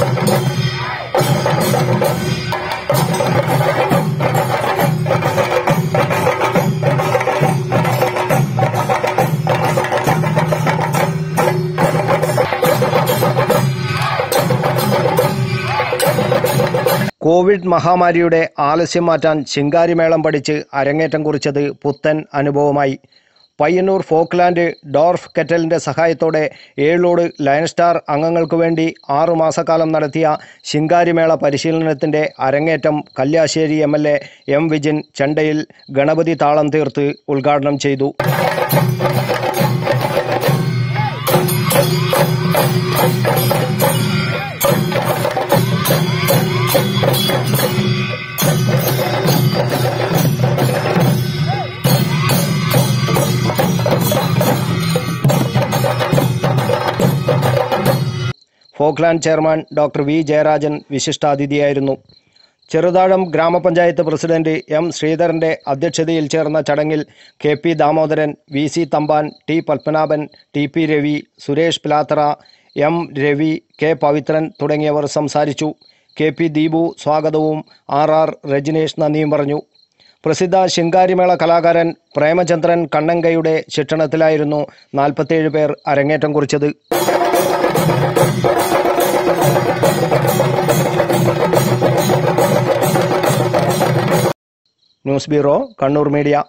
Covid മഹാമാരിയുടെ ആലസ്യം മാറ്റാൻ ശിങ്കാരിമേളം പഠിച്ച് അരങ്ങേറ്റം കുറിച്ചത് പുത്തൻ അനുഭവമായി പയ്യന്നൂർ ഫോക്ലാൻഡ് ഡോർഫ് കെറ്റലിൻ്റെ സഹായത്തോടെ ഏഴോട് ലയൺ സ്റ്റാർ അംഗങ്ങൾക്ക് വേണ്ടി ആറു മാസക്കാലം നടത്തിയ ശിങ്കാരിമേള പരിശീലനത്തിൻ്റെ അരങ്ങേറ്റം Kalliasseri M L A M Vijin ചെണ്ടയിൽ ഗണപതി താളം തീർത്ത് ഉദ്ഘാടനം ചെയ്തു Folkland chairman doctor V Jayarajan വിശിഷ്ടാതിഥിയായിരുന്നു ചെറുതാഴം ഗ്രാമപഞ്ചായത്ത് പ്രസിഡന്റ് എം ശ്രീധരന്റെ അധ്യക്ഷതയിൽ ചേർന്ന ചടങ്ങിൽ K P Damodaran V C Thampan T Padmanabhan T P Ravi Suresh Pilathara M Ravi K Pavithran തുടങ്ങിയവർ സംസാരിച്ചു കെ പി ദീപു സ്വാഗതവും ആർ ആർ രജനീഷ് നന്ദിയും പറഞ്ഞു പ്രസിദ്ധ ശിങ്കാരിമേള കലാകാരൻ പ്രേമചന്ദ്രൻ കണ്ണങ്കയുടെ ശിക്ഷണത്തിലായിരുന്നു നാൽപ്പത്തേഴ് പേർ അരങ്ങേറ്റം കുറിച്ചത് news bureau Kannur media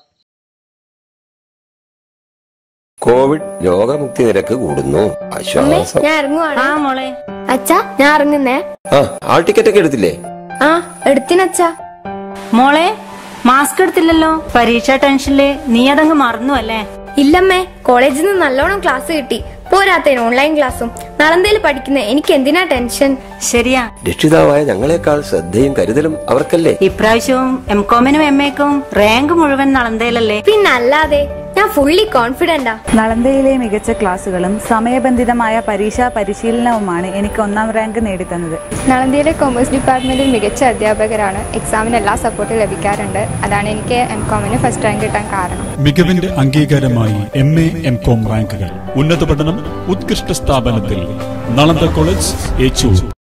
covid രോഗമുക്തി നിരക്ക് കൂടുന്നു ആശ്വാസം ഞാൻ ഇറങ്ങുവാണ് ആ മോളെ അച്ഛാ ഞാൻ ഇറങ്ങുന്നേ ആ ആൾ ടിക്കറ്റ് ഒക്കെ എടുത്തില്ലേ ആ എടുത്തിനച്ഛാ മോളെ മാസ്ക് എടുത്തില്ലല്ലോ പരീക്ഷാ ടെൻഷനില് നീ അതങ്ങ് മറന്നു അല്ലേ ഇല്ലമ്മേ കോളേജിൽ നിന്ന് നല്ലോണം ക്ലാസ് കിട്ടി പോരാത്തതിന് ഓൺലൈൻ ക്ലാസ്സും നളന്തയിൽ പഠിക്കുന്ന എനിക്ക് എന്തിനാ ടെൻഷൻ ശരിയാ രക്ഷിതാവായ ഞങ്ങളെക്കാൾ ശ്രദ്ധയും കരുതലും അവർക്കല്ലേ ഇപ്രാവശ്യവും എം കോമിനും എം എക്കും റാങ്ക് മുഴുവൻ നളന്തയിലല്ലേ പിന്നല്ലാതെ ഞാൻ ഫുള്ളി കോൺഫിഡന്റാ നളന്തയിലെ മികച്ച ക്ലാസുകളും സമയബന്ധിതമായ പരീക്ഷാ പരിശീലനവുമാണ് എനിക്ക് ഒന്നാം റാങ്ക് നേടിത്തന്നത് നളന്ദയിലെ കോമേഴ്സ് ഡിപ്പാർട്ട്മെന്റിൽ മികച്ച അധ്യാപകരാണ് എക്സാമിന് എല്ലാ സപ്പോർട്ടും ലഭിക്കാറുണ്ട് അതാണ് എനിക്ക് എം കോമിന് ഫസ്റ്റ് റാങ്ക് കിട്ടാൻ കാരണം മികവിന്റെ അംഗീകാരമായി എം എ എം കോം റാങ്കുകൾ ഉന്നത പഠനം ഉത്കൃഷ്ട സ്ഥാപനത്തിൽ നളന്ദ കോളേജ് ഏച്ചൂർ